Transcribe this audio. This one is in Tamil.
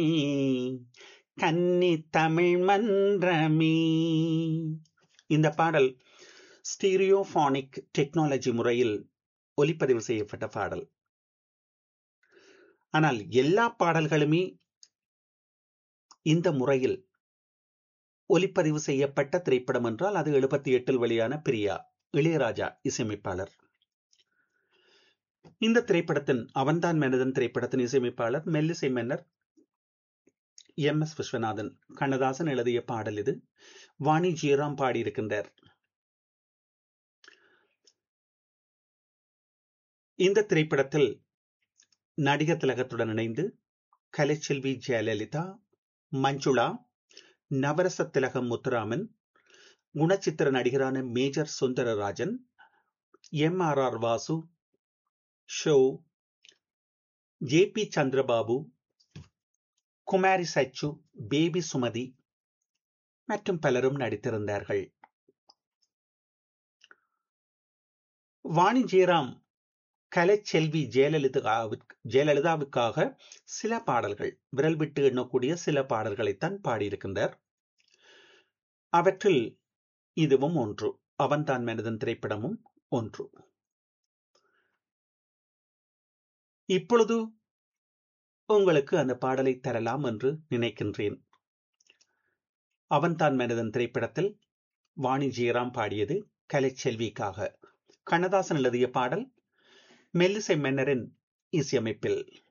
கன்னி தமிழ் மன்றமே இந்த பாடல் ஸ்டீரியோபானிக் டெக்னாலஜி முறையில் ஒலிப்பதிவு செய்யப்பட்ட பாடல் ஆனால் எல்லா பாடல்களுமே இந்த முறையில் ஒலிப்பதிவு செய்யப்பட்ட திரைப்படம் என்றால் அது எழுபத்தி எட்டில் வெளியான பிரியா இளையராஜா இசையமைப்பாளர் இந்த திரைப்படத்தின் அவன்தான் மனிதன் திரைப்படத்தின் இசையமைப்பாளர் மெல்லிசை மன்னர் எம் எஸ் விஸ்வநாதன் கண்ணதாசன் எழுதிய பாடல் இது வாணி ஜெயராம் பாடியிருக்கின்றார் இந்த திரைப்படத்தில் நடிகர் திலகத்துடன் இணைந்து கலைச்செல்வி ஜெயலலிதா மஞ்சுளா நவரச திலகம் முத்துராமன் குணச்சித்திர நடிகரான Major Sundararajan M R R Vasu ஷோ J P Chandrababu Kumari Sachu Baby Sumathi மற்றும் பலரும் நடித்திருந்தார்கள் வாணி ஜெயராம் கலைச்செல்வி ஜெயலலிதாவுக்கு ஜெயலலிதாவுக்காக சில பாடல்கள் விரல் விட்டு எண்ணக்கூடிய சில பாடல்களைத்தான் பாடியிருக்கின்றார் அவற்றில் இதுவும் ஒன்று அவன்தான் மனிதன் திரைப்படமும் ஒன்று இப்பொழுது உங்களுக்கு அந்த பாடலை தரலாம் என்று நினைக்கின்றேன் அவன்தான் மனிதன் திரைப்படத்தில் வாணி ஜெயராம் பாடியது கலைச்செல்விக்காக கண்ணதாசன் எழுதிய பாடல் மெல்லிசை மன்னரின் இசையமைப்பில்